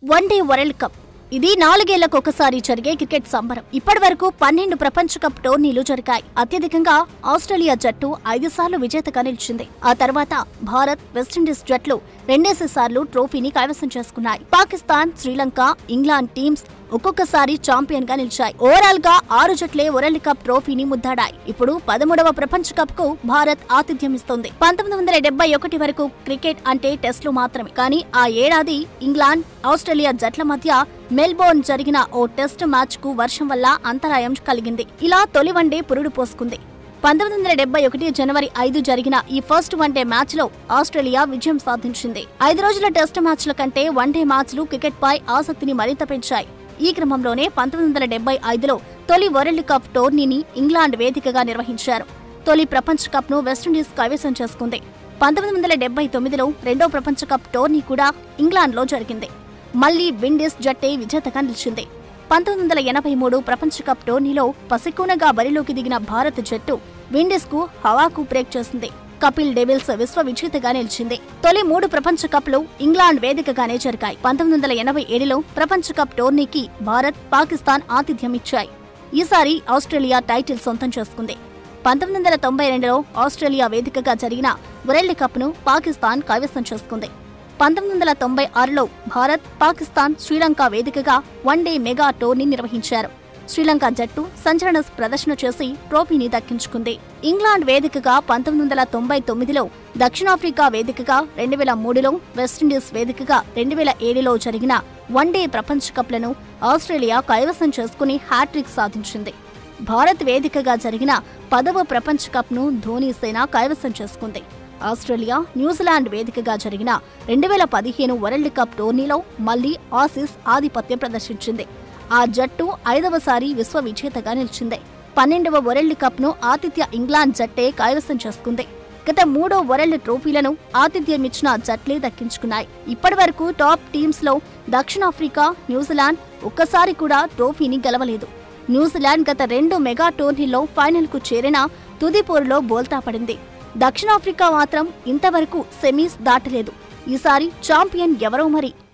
one day world cup ఇది నాలుగేళ్లకు ఒకసారి జరిగే క్రికెట్ సంబరం ఇప్పటి వరకు పన్నెండు ప్రపంచ కప్ టోర్నీలు జరిగాయి అత్యధికంగా ఆస్ట్రేలియా జట్టు ఐదు సార్లు విజేతగా నిలిచింది ఆ తర్వాత భారత్ వెస్టిండీస్ జట్లు రెండేసి సార్లు ట్రోఫీని కైవసం చేసుకున్నాయి పాకిస్తాన్ శ్రీలంక ఇంగ్లాండ్ టీమ్స్ ఒక్కొక్కసారి ఛాంపియన్ గా నిలిచాయి ఓవరాల్ గా ఆరు జట్లే వరల్డ్ కప్ ట్రోఫీని ముద్దాడాయి ఇప్పుడు పదమూడవ ప్రపంచ కప్ కు భారత్ ఆతిథ్యం ఇస్తుంది పంతొమ్మిది వందల డెబ్బై ఒకటి వరకు క్రికెట్ అంటే టెస్టులు మాత్రమే కానీ ఆ ఏడాది ఇంగ్లాండ్ ఆస్ట్రేలియా జట్ల మధ్య మెల్బోర్న్ జరిగిన ఓ టెస్ట్ మ్యాచ్ కు వర్షం వల్ల అంతరాయం కలిగింది ఇలా తొలి వన్డే పురుడు పోసుకుంది పంతొమ్మిది వందల డెబ్బై ఒకటి జనవరి ఐదు జరిగిన ఈ ఫస్ట్ వన్డే మ్యాచ్ లో ఆస్ట్రేలియా విజయం సాధించింది ఐదు రోజుల టెస్ట్ మ్యాచ్ల కంటే వన్డే మ్యాచ్లు క్రికెట్ పై ఆసక్తిని మరింత పెంచాయి ఈ క్రమంలోనే పంతొమ్మిది వందల డెబ్బై ఐదులో తొలి వరల్డ్ కప్ టోర్నీని ఇంగ్లాండ్ వేదికగా నిర్వహించారు తొలి ప్రపంచ కప్ ను వెస్టిండీస్ కైవసం చేసుకుంది పంతొమ్మిది వందల డెబ్బై తొమ్మిదిలో రెండో ప్రపంచ కప్ టోర్నీ కూడా ఇంగ్లాండ్లో జరిగింది మళ్లీ విండీస్ జట్టే విజేతగా నిలిచింది పంతొమ్మిది వందల ఎనభై మూడు ప్రపంచ కప్ టోర్నీలో పసికూనగా బరిలోకి దిగిన భారత జట్టు విండీస్ కు హవాకు బ్రేక్ చేసింది కపిల్ డెవిల్స్ విశ్వ విజేతగా నిలిచింది తొలి మూడు ప్రపంచ కప్లు ఇంగ్లాండ్ వేదికగానే జరిగాయి పంతొమ్మిది వందల ఎనభై ఏడులో ప్రపంచ కప్ టోర్నీకి భారత్ పాకిస్తాన్ ఆతిథ్యం ఇచ్చాయి ఈసారి ఆస్ట్రేలియా టైటిల్ సొంతం చేసుకుంది పంతొమ్మిది వందల తొంభై రెండులో ఆస్ట్రేలియా వేదికగా జరిగిన వరల్డ్ కప్ ను పాకిస్తాన్ కైవసం చేసుకుంది పంతొమ్మిది వందల తొంభై ఆరులో భారత్ పాకిస్తాన్ శ్రీలంక వేదికగా వన్డే మెగా టోర్నీ నిర్వహించారు శ్రీలంక జట్టు సంచలన ప్రదర్శన చేసి ట్రోఫీని దక్కించుకుంది ఇంగ్లాండ్ వేదికగా పంతొమ్మిది వందల తొంభై తొమ్మిదిలో దక్షిణాఫ్రికా వేదికగా రెండు వేల మూడులో వెస్టిండీస్ వేదికగా రెండు వేల ఏడులో జరిగిన వన్డే ప్రపంచ కప్లను ఆస్ట్రేలియా కైవసం చేసుకుని హ్యాట్రిక్ సాధించింది భారత్ వేదికగా జరిగిన పదవ ప్రపంచ కప్ను ధోనీ సేన కైవసం చేసుకుంది ఆస్ట్రేలియా న్యూజిలాండ్ వేదికగా జరిగిన రెండు వేల పదిహేను వరల్డ్ కప్ టోర్నీలో మళ్లీ ఆసీస్ ఆధిపత్యం ప్రదర్శించింది ఆ జట్టు ఐదవసారి విశ్వ విజేతగా నిలిచింది పన్నెండవ వరల్డ్ కప్ ను ఆతిథ్య ఇంగ్లాండ్ జట్టే కైవసం చేసుకుంది గత మూడో వరల్డ్ ట్రోఫీలను ఆతిథ్యమిచ్చిన జట్లే దక్కించుకున్నాయి ఇప్పటి వరకు టాప్ టీమ్స్ లో దక్షిణాఫ్రికా న్యూజిలాండ్ ఒక్కసారి కూడా ట్రోఫీని గెలవలేదు న్యూజిలాండ్ గత రెండు మెగా టోర్నీల్లో ఫైనల్ కు చేరినా తుది పోరులో బోల్తా పడింది దక్షిణాఫ్రికా మాత్రం ఇంతవరకు సెమీస్ దాటలేదు ఈసారి ఛాంపియన్ ఎవరో మరి